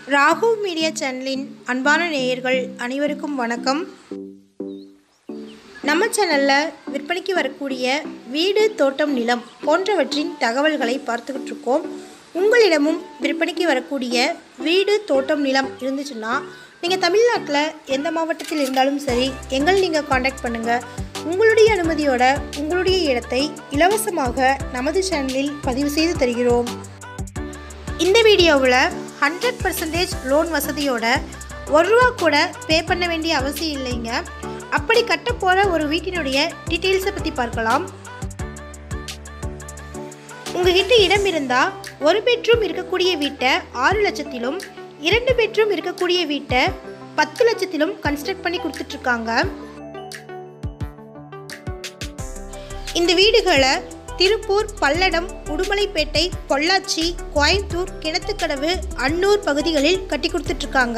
Rahu media சேனலின் அன்பான நேயர்கள் அனைவருக்கும் வணக்கம் நம்ம சேனலில் விற்பனைக்கு வரக்கூடிய வீடு தோட்டம் நிலம் போன்றவற்றின் தகவல்களை பார்த்துக்கிட்டு இருக்கோம் உங்களிடமும் விற்பனைக்கு வரக்கூடிய வீடு தோட்டம் நிலம் இருந்துச்சுன்னா நீங்கள் தமிழ்நாட்டில் எந்த மாவட்டத்தில் இருந்தாலும் சரி எங்கள் நீங்கள் காண்டாக்ட் பண்ணுங்கள் உங்களுடைய அனுமதியோட உங்களுடைய இடத்தை இலவசமாக நமது சேனலில் பதிவு செய்து தருகிறோம் இந்த வீடியோவில் ஹண்ட்ரட் பர்சன்டேஜ் லோன் வசதியோட ஒரு ரூபா கூட பே பண்ண வேண்டிய அவசியம் இல்லைங்க அப்படி கட்ட போகிற ஒரு வீட்டினுடைய டீட்டெயில்ஸை பற்றி பார்க்கலாம் உங்ககிட்ட இடம் இருந்தால் ஒரு பெட்ரூம் இருக்கக்கூடிய வீட்டை ஆறு லட்சத்திலும் இரண்டு பெட்ரூம் இருக்கக்கூடிய வீட்டை பத்து லட்சத்திலும் கன்ஸ்ட்ரக்ட் பண்ணி கொடுத்துட்ருக்காங்க இந்த வீடுகளை திருப்பூர் பல்லடம் உடுமலைப்பேட்டை பொள்ளாச்சி கோயம்புத்தூர் கிணத்துக்கடவு அன்னூர் பகுதிகளில் கட்டி கொடுத்துட்ருக்காங்க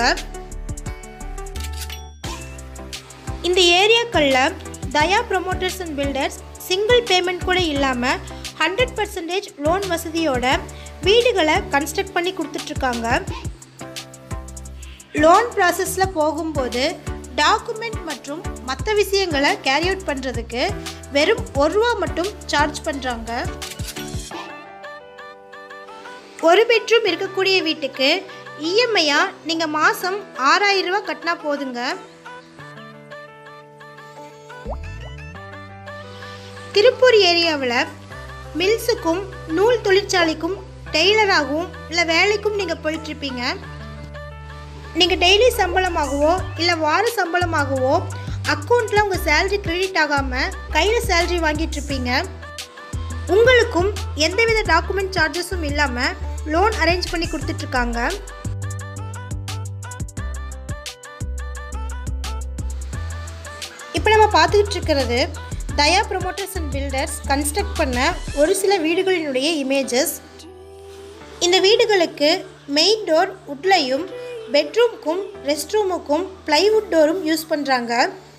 இந்த ஏரியாக்களில் Daya promoters and builders single payment கூட இல்லாமல் ஹண்ட்ரட் பர்சன்டேஜ் லோன் வசதியோட வீடுகளை கன்ஸ்ட்ரக்ட் பண்ணி கொடுத்துட்ருக்காங்க லோன் ப்ராசஸில் போகும்போது டாக்குமெண்ட் மற்றும் மற்ற விஷயங்களை கேரி அவுட் பண்ணுறதுக்கு வெறும் ஒரு ரூபா மட்டும் சார்ஜ் பண்ணுறாங்க ஒரு பெட்ரூம் இருக்கக்கூடிய வீட்டுக்கு இஎம்ஐயாக நீங்கள் மாதம் ஆறாயிரம் ரூபா கட்டினா போதுங்க திருப்பூர் ஏரியாவில் மில்ஸுக்கும் நூல் தொழிற்சாலைக்கும் டெய்லராகவும் இல்லை வேலைக்கும் நீங்கள் போயிட்டுருப்பீங்க நீங்கள் டெய்லி சம்பளமாகவோ இல்லை வார சம்பளமாகவோ அக்கௌண்ட்டில் உங்கள் சேலரி கிரெடிட் ஆகாமல் கையில் சேலரி வாங்கிட்டு இருப்பீங்க உங்களுக்கும் எந்தவித டாக்குமெண்ட் சார்ஜஸும் இல்லாமல் லோன் அரேஞ்ச் பண்ணி கொடுத்துட்ருக்காங்க இப்போ நம்ம பார்த்துக்கிட்டு இருக்கிறது Daya promoters and builders construct பண்ண ஒரு சில வீடுகளினுடைய இமேஜஸ் இந்த வீடுகளுக்கு மெயின் டோர் உட்லையும் பெட்ரூம்க்கும் ரெஸ்ட் ரூமுக்கும் பிளைவுட் டோரும் யூஸ் பண்ணுறாங்க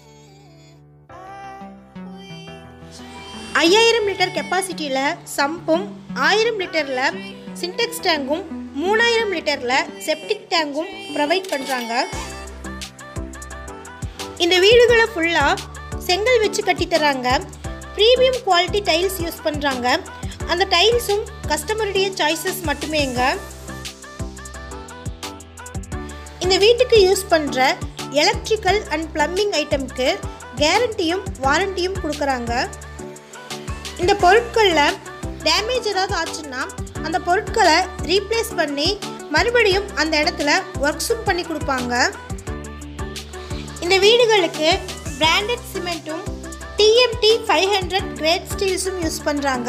ஐயாயிரம் லிட்டர் கெப்பாசிட்டியில் சம்பும் ஆயிரம் லிட்டரில் சின்டெக்ஸ் டேங்கும் மூணாயிரம் லிட்டரில் செப்டிக் டேங்கும் ப்ரொவைட் பண்ணுறாங்க இந்த வீடுகளை ஃபுல்லாக செங்கல் வச்சு கட்டி தராங்க ப்ரீமியம் குவாலிட்டி டைல்ஸ் யூஸ் பண்ணுறாங்க அந்த டைல்ஸும் கஸ்டமருடைய சாய்ஸஸ் மட்டுமேங்க இந்த வீட்டுக்கு யூஸ் பண்ணுற எலக்ட்ரிக்கல் அண்ட் பிளம்பிங் ஐட்டம்க்கு கேரண்டியும் வாரண்டியும் கொடுக்குறாங்க இந்த பொருட்களில் டேமேஜ் ஏதாவது ஆச்சுன்னா அந்த பொருட்களை ரீப்ளேஸ் பண்ணி மறுபடியும் அந்த இடத்துல ஒர்க்ஸும் பண்ணி கொடுப்பாங்க இந்த வீடுகளுக்கு பிராண்டட் சிமெண்ட்டும் டிஎம்டி ஃபைவ் ஹண்ட்ரட் கிரேட் ஸ்டீல்ஸும் யூஸ் பண்ணுறாங்க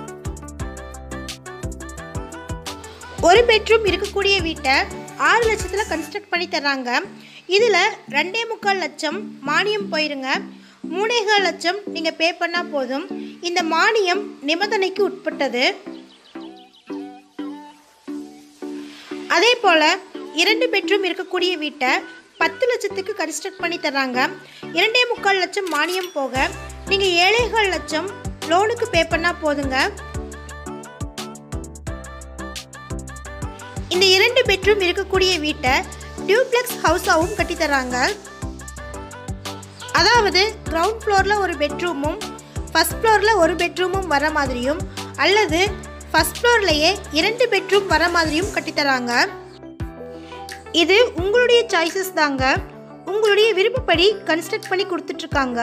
ஒரு பெட்ரூம் இருக்கக்கூடிய வீட்டை ஆறு லட்சத்தில் கன்ஸ்ட்ரக்ட் பண்ணி தர்றாங்க இதில் ரெண்டே முக்கால் லட்சம் மானியம் போயிருங்க மூணேகால் லட்சம் நீங்கள் பே பண்ணால் போதும் இந்த மானியம் நிபந்தனைக்கு உட்பட்டது அதே போல் இரண்டு பெட்ரூம் இருக்கக்கூடிய வீட்டை பத்து லட்சத்துக்கு கன்ஸ்ட்ரக்ட் பண்ணி தர்றாங்க இரண்டே முக்கால் லட்சம் மானியம் போக நீங்கள் ஏழேகால் லட்சம் லோனுக்கு பே பண்ணால் போதுங்க இந்த இரண்டு பெட்ரூம் இருக்கக்கூடிய வீட்டை டியூப்ளெக்ஸ் ஹவுஸாகவும் கட்டித்தராங்க அதாவது கிரவுண்ட் ஃப்ளோரில் ஒரு பெட்ரூமும் ஃபஸ்ட் ஃப்ளோரில் ஒரு பெட்ரூமும் வர மாதிரியும் அல்லது ஃபஸ்ட் ஃப்ளோர்லேயே இரண்டு பெட்ரூம் வர மாதிரியும் கட்டித்தராங்க இது உங்களுடைய சாய்ஸஸ் தாங்க உங்களுடைய விருப்பப்படி கன்ஸ்ட்ரக்ட் பண்ணி கொடுத்துட்ருக்காங்க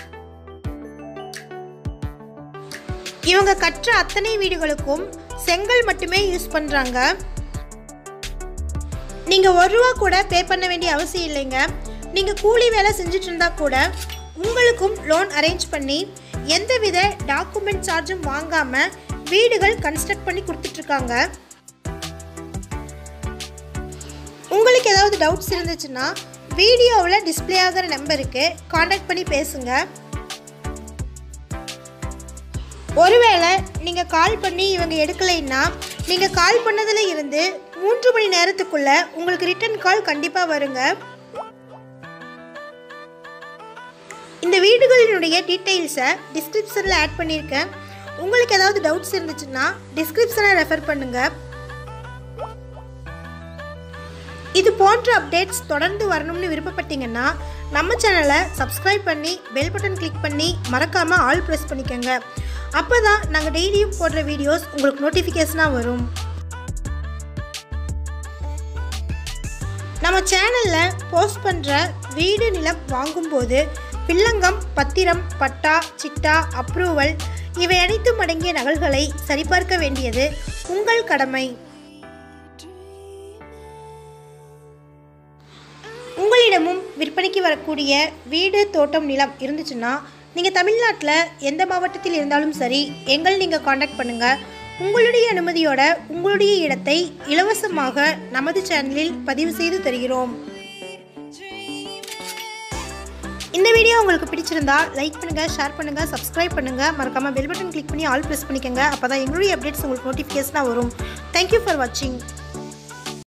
இவங்க கற்ற அத்தனை வீடுகளுக்கும் செங்கல் மட்டுமே யூஸ் பண்ணுறாங்க நீங்கள் ஒரு ரூபா கூட பே பண்ண வேண்டிய அவசியம் இல்லைங்க நீங்கள் கூலி வேலை செஞ்சுட்டு இருந்தா கூட உங்களுக்கும் லோன் அரேஞ்ச் பண்ணி எந்தவித டாக்குமெண்ட் சார்ஜும் வாங்காமல் வீடுகள் கன்ஸ்ட்ரக்ட் பண்ணி கொடுத்துட்ருக்காங்க உங்களுக்கு ஏதாவது டவுட்ஸ் இருந்துச்சுன்னா வீடியோவில் டிஸ்பிளே ஆகிற நம்பருக்கு காண்டாக்ட் பண்ணி பேசுங்க ஒருவேளை நீங்கள் கால் பண்ணி இவங்க எடுக்கலைன்னா நீங்கள் கால் பண்ணதில் இருந்து மூன்று மணி நேரத்துக்குள்ளே உங்களுக்கு ரிட்டன் கால் கண்டிப்பாக வருங்க இந்த வீடுகளினுடைய டீட்டெயில்ஸை டிஸ்கிரிப்ஷனில் ஆட் பண்ணியிருக்கேன் உங்களுக்கு ஏதாவது டவுட்ஸ் இருந்துச்சுன்னா டிஸ்கிரிப்ஷனை ரெஃபர் பண்ணுங்கள் இது போன்ற அப்டேட்ஸ் தொடர்ந்து வரணும்னு விருப்பப்பட்டீங்கன்னா நம்ம சேனலை சப்ஸ்கிரைப் பண்ணி பெல் பட்டன் கிளிக் பண்ணி மறக்காமல் ஆல் ப்ரெஸ் பண்ணிக்கோங்க அப்போ தான் நாங்கள் டெய்லியும் போடுற வீடியோஸ் உங்களுக்கு நோட்டிஃபிகேஷனாக வரும் நம்ம சேனலில் போஸ்ட் பண்ணுற வீடு நிலம் வாங்கும்போது வில்லங்கம் பத்திரம் பட்டா சிட்டா அப்ரூவல் இவை அனைத்தும் அடங்கிய நகல்களை சரிபார்க்க வேண்டியது உங்கள் கடமை உங்களிடமும் விற்பனைக்கு வரக்கூடிய வீடு தோட்டம் நிலம் இருந்துச்சுன்னா நீங்கள் தமிழ்நாட்டில் எந்த மாவட்டத்தில் இருந்தாலும் சரி எங்கள் நீங்கள் காண்டாக்ட் பண்ணுங்கள் உங்களுடைய அனுமதியோட உங்களுடைய இடத்தை இலவசமாக நமது சேனலில் பதிவு செய்து தருகிறோம் இந்த வீடியோ உங்களுக்கு பிடிச்சிருந்தா லைக் பண்ணுங்கள் ஷேர் பண்ணுங்கள் சப்ஸ்கிரைப் பண்ணுங்கள் மறக்காமல் பெல் பட்டன் கிளிக் பண்ணி ஆல் ப்ரெஸ் பண்ணிக்கோங்க அப்போ தான் எங்களுடைய அப்டேட்ஸ் உங்களுக்கு நோட்டிஃபிகேஷனாக வரும் தேங்க்யூ ஃபார் வாட்சிங்